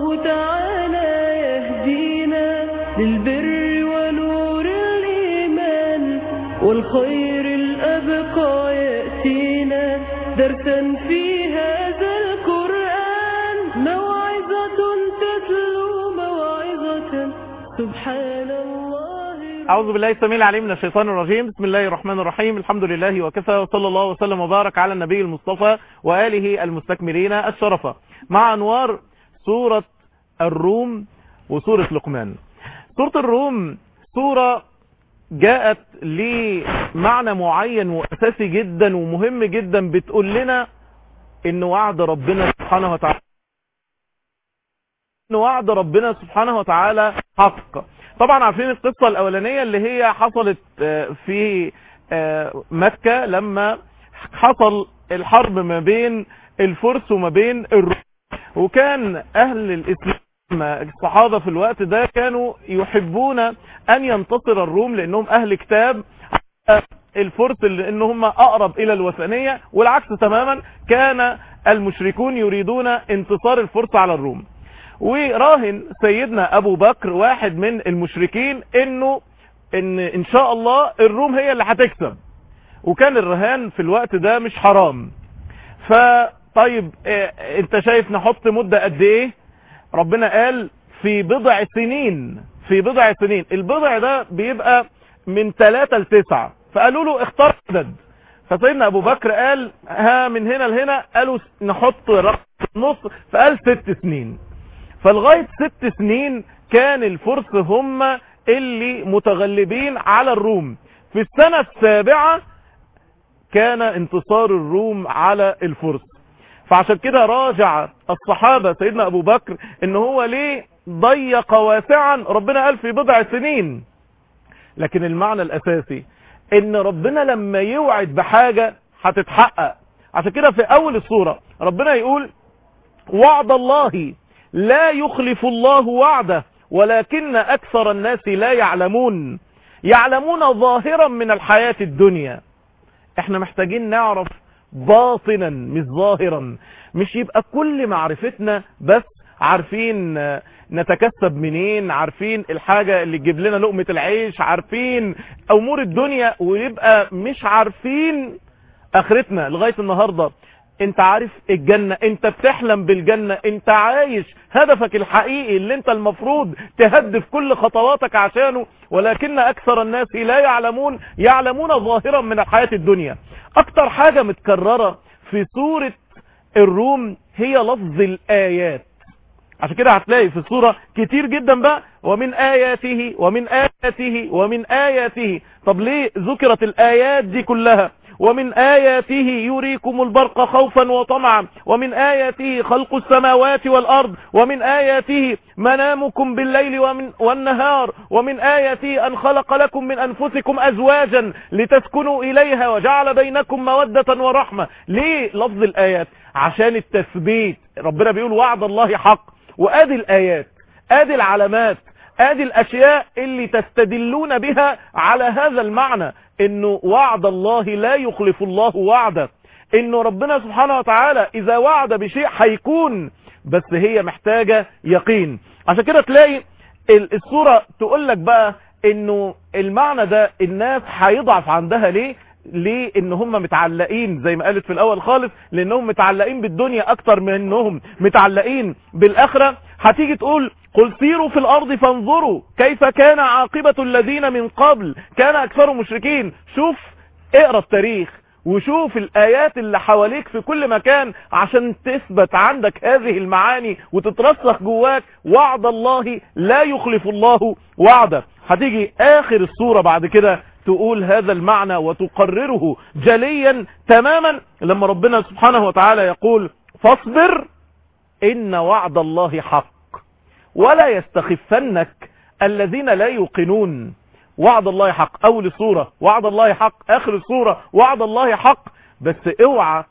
الله تعالى يهدينا للبر ونور الإيمان والخير الأبقى يأتينا درسا في هذا القرآن موعظة تتلو موعظة سبحان الله أعوذ بالله السميع العليم من الشيطان الرجيم بسم الله الرحمن الرحيم الحمد لله وكفى وصلى الله وسلم وبارك على النبي المصطفى وآله المستكملين الشرفة مع أنوار سورة الروم وسورة لقمان سورة الروم سورة جاءت لمعنى معين وأساسي جدا ومهم جدا بتقول لنا إن وعد ربنا سبحانه وتعالى إن وعد ربنا سبحانه وتعالى حق طبعا عارفين القصة الأولانية اللي هي حصلت في مكة لما حصل الحرب ما بين الفرس وما بين الروم وكان أهل الإسلام الصحابة في الوقت ده كانوا يحبون أن ينتصر الروم لأنهم أهل كتاب الفرس لأن هم أقرب إلى الوثنية والعكس تماما كان المشركون يريدون انتصار الفرس على الروم وراهن سيدنا ابو بكر واحد من المشركين انه ان ان شاء الله الروم هي اللي هتكسب وكان الرهان في الوقت ده مش حرام فطيب اه انت شايف نحط مدة قد ايه ربنا قال في بضع سنين في بضع سنين البضع ده بيبقى من ثلاثة لتسعة فقالوا له اختار عدد فسيدنا ابو بكر قال ها من هنا لهنا قالوا نحط رقم نص فقال ست سنين فلغاية ست سنين كان الفرس هم اللي متغلبين على الروم في السنة السابعة كان انتصار الروم على الفرس فعشان كده راجع الصحابة سيدنا ابو بكر ان هو ليه ضيق واسعا ربنا قال في بضع سنين لكن المعنى الاساسي ان ربنا لما يوعد بحاجة هتتحقق عشان كده في اول الصورة ربنا يقول وعد الله لا يخلف الله وعده ولكن أكثر الناس لا يعلمون يعلمون ظاهرا من الحياة الدنيا احنا محتاجين نعرف باطنا مش ظاهرا مش يبقى كل معرفتنا بس عارفين نتكسب منين عارفين الحاجة اللي تجيب لنا لقمة العيش عارفين امور الدنيا ويبقى مش عارفين اخرتنا لغاية النهاردة انت عارف الجنة انت بتحلم بالجنة انت عايش هدفك الحقيقي اللي انت المفروض تهدف كل خطواتك عشانه ولكن اكثر الناس لا يعلمون يعلمون ظاهرا من الحياة الدنيا اكتر حاجة متكررة في سورة الروم هي لفظ الايات عشان كده هتلاقي في الصورة كتير جدا بقى ومن آياته ومن آياته ومن آياته طب ليه ذكرت الآيات دي كلها ومن آياته يريكم البرق خوفا وطمعا ومن آياته خلق السماوات والأرض ومن آياته منامكم بالليل ومن والنهار ومن آياته أن خلق لكم من أنفسكم أزواجا لتسكنوا إليها وجعل بينكم مودة ورحمة ليه لفظ الآيات عشان التثبيت ربنا بيقول وعد الله حق وآدي الآيات آدي العلامات ادي الاشياء اللي تستدلون بها على هذا المعنى انه وعد الله لا يخلف الله وعده انه ربنا سبحانه وتعالى اذا وعد بشيء هيكون بس هي محتاجة يقين عشان كده تلاقي الصورة تقول لك بقى انه المعنى ده الناس هيضعف عندها ليه ليه ان هم متعلقين زي ما قالت في الاول خالص لانهم متعلقين بالدنيا اكتر من انهم متعلقين بالاخرة هتيجي تقول قل سيروا في الارض فانظروا كيف كان عاقبة الذين من قبل كان اكثر مشركين شوف اقرا التاريخ وشوف الايات اللي حواليك في كل مكان عشان تثبت عندك هذه المعاني وتترسخ جواك وعد الله لا يخلف الله وعده هتيجي اخر الصورة بعد كده تقول هذا المعنى وتقرره جليا تماما لما ربنا سبحانه وتعالى يقول فاصبر ان وعد الله حق ولا يستخفنك الذين لا يوقنون وعد الله حق اول صورة وعد الله حق اخر الصورة وعد الله حق بس اوعى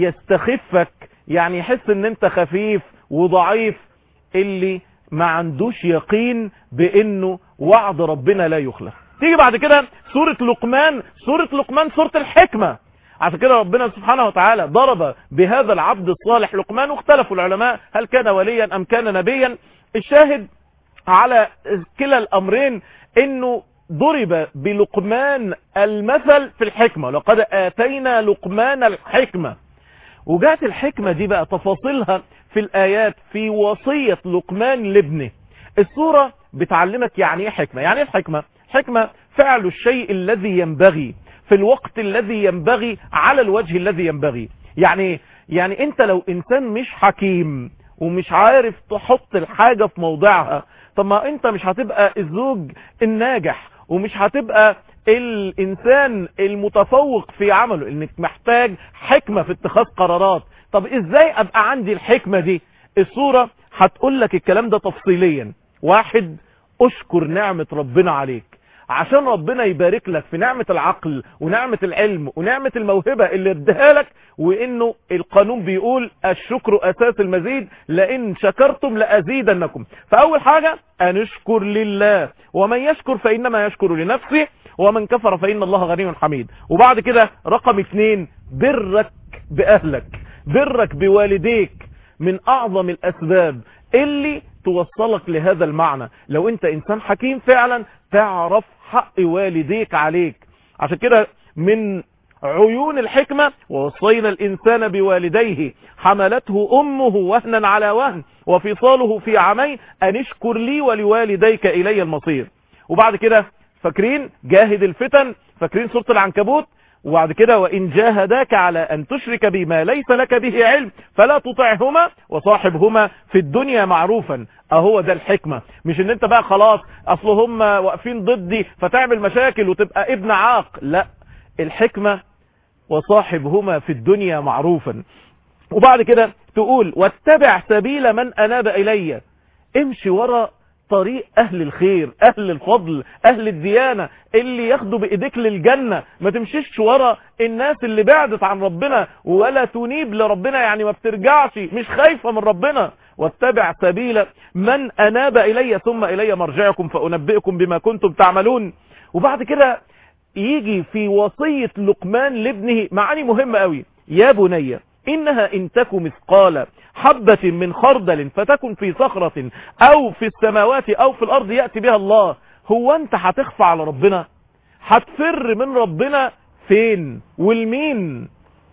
يستخفك يعني يحس ان انت خفيف وضعيف اللي ما عندوش يقين بانه وعد ربنا لا يخلف تيجي بعد كده سورة لقمان سورة لقمان سورة الحكمة عشان كده ربنا سبحانه وتعالى ضرب بهذا العبد الصالح لقمان واختلفوا العلماء هل كان وليا ام كان نبيا الشاهد على كلا الامرين انه ضرب بلقمان المثل في الحكمة لقد آتينا لقمان الحكمة وجات الحكمة دي بقى تفاصيلها في الآيات في وصية لقمان لابنه السورة بتعلمك يعني ايه حكمة يعني ايه الحكمة حكمة فعل الشيء الذي ينبغي في الوقت الذي ينبغي على الوجه الذي ينبغي يعني يعني انت لو انسان مش حكيم ومش عارف تحط الحاجة في موضعها طب ما انت مش هتبقى الزوج الناجح ومش هتبقى الانسان المتفوق في عمله انك محتاج حكمة في اتخاذ قرارات طب ازاي ابقى عندي الحكمة دي الصورة هتقول لك الكلام ده تفصيليا واحد اشكر نعمة ربنا عليك عشان ربنا يبارك لك في نعمة العقل ونعمة العلم ونعمة الموهبة اللي اديها لك وانه القانون بيقول الشكر اساس المزيد لان شكرتم لازيدنكم فاول حاجة ان اشكر لله ومن يشكر فانما يشكر لنفسه ومن كفر فان الله غني حميد وبعد كده رقم اتنين برك باهلك برك بوالديك من اعظم الاسباب اللي توصلك لهذا المعنى لو انت انسان حكيم فعلا تعرف حق والديك عليك عشان كده من عيون الحكمة ووصينا الإنسان بوالديه حملته أمه وهنا على وهن وفصاله في عامين أن اشكر لي ولوالديك إلي المصير وبعد كده فاكرين جاهد الفتن فاكرين سورة العنكبوت وبعد كده وإن جاهداك على أن تشرك بما ليس لك به علم فلا تطعهما وصاحبهما في الدنيا معروفا اهو ده الحكمة مش ان انت بقى خلاص اصل هم واقفين ضدي فتعمل مشاكل وتبقى ابن عاق لا الحكمة وصاحبهما في الدنيا معروفا وبعد كده تقول واتبع سبيل من اناب الي امشي ورا طريق اهل الخير اهل الفضل اهل الديانة اللي ياخدوا بايديك للجنة ما تمشيش ورا الناس اللي بعدت عن ربنا ولا تنيب لربنا يعني ما بترجعش مش خايفة من ربنا واتبع سبيل من اناب الي ثم الي مرجعكم فانبئكم بما كنتم تعملون وبعد كده يجي في وصية لقمان لابنه معاني مهمة قوي يا بني إنها إن تك مثقال حبة من خردل فتكن في صخرة أو في السماوات أو في الأرض يأتي بها الله هو أنت هتخفى على ربنا هتفر من ربنا فين والمين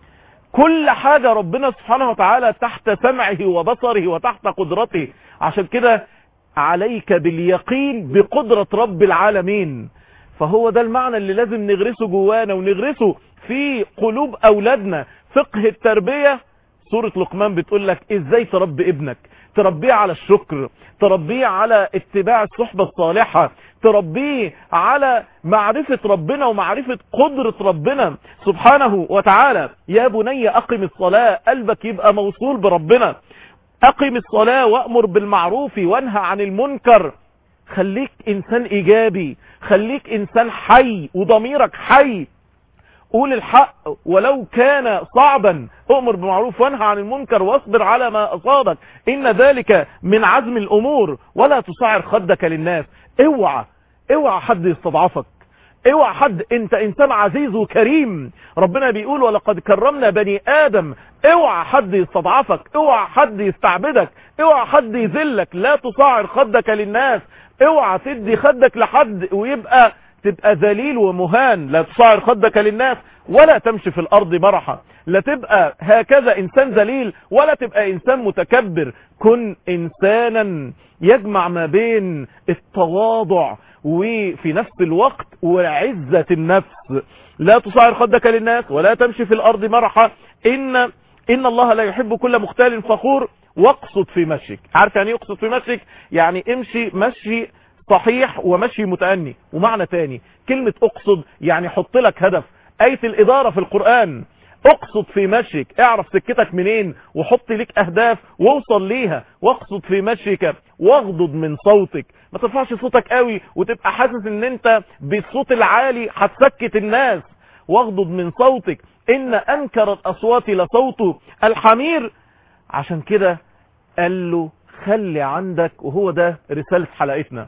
كل حاجة ربنا سبحانه وتعالى تحت سمعه وبصره وتحت قدرته عشان كده عليك باليقين بقدرة رب العالمين فهو ده المعنى اللي لازم نغرسه جوانا ونغرسه في قلوب أولادنا فقه التربية سورة لقمان بتقول لك ازاي تربي ابنك تربيه على الشكر تربيه على اتباع الصحبة الصالحة تربيه على معرفة ربنا ومعرفة قدرة ربنا سبحانه وتعالى يا بني اقم الصلاة قلبك يبقى موصول بربنا اقم الصلاة وامر بالمعروف وانهى عن المنكر خليك انسان ايجابي خليك انسان حي وضميرك حي قول الحق ولو كان صعبا اؤمر بمعروف وانهى عن المنكر واصبر على ما اصابك ان ذلك من عزم الامور ولا تصعر خدك للناس اوعى اوعى حد يستضعفك اوعى حد انت انسان عزيز وكريم ربنا بيقول ولقد كرمنا بني ادم اوعى حد يستضعفك اوعى حد يستعبدك اوعى حد يذلك لا تصعر خدك للناس اوعى تدي خدك لحد ويبقى تبقى ذليل ومهان لا تصعر خدك للناس ولا تمشي في الارض مرحا لا تبقى هكذا انسان ذليل ولا تبقى انسان متكبر كن انسانا يجمع ما بين التواضع وفي نفس الوقت وعزة النفس لا تصعر خدك للناس ولا تمشي في الارض مرحا ان ان الله لا يحب كل مختال فخور واقصد في مشيك عارف يعني يقصد في مشيك يعني امشي مشي صحيح ومشي متأني ومعنى تاني كلمة اقصد يعني حط لك هدف آية الإدارة في القرآن اقصد في مشيك اعرف سكتك منين وحط لك اهداف واوصل ليها واقصد في مشيك واغضض من صوتك ما ترفعش صوتك قوي وتبقى حاسس ان انت بالصوت العالي هتسكت الناس واغضض من صوتك ان انكر الاصوات لصوت الحمير عشان كده قال له خلي عندك وهو ده رسالة حلقتنا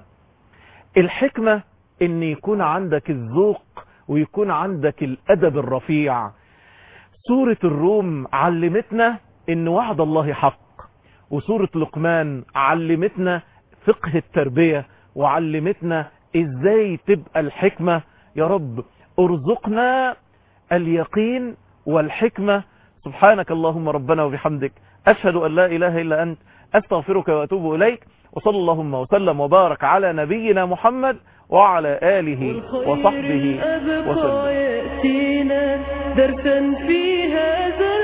الحكمة ان يكون عندك الذوق ويكون عندك الادب الرفيع سورة الروم علمتنا ان وعد الله حق وسورة لقمان علمتنا فقه التربية وعلمتنا ازاي تبقى الحكمة يا رب ارزقنا اليقين والحكمة سبحانك اللهم ربنا وبحمدك أشهد أن لا إله إلا أنت أستغفرك وأتوب إليك وصلى اللهم وسلم وبارك على نبينا محمد وعلى آله وصحبه والخير الأبقى وسلم يأتينا درسا في هذا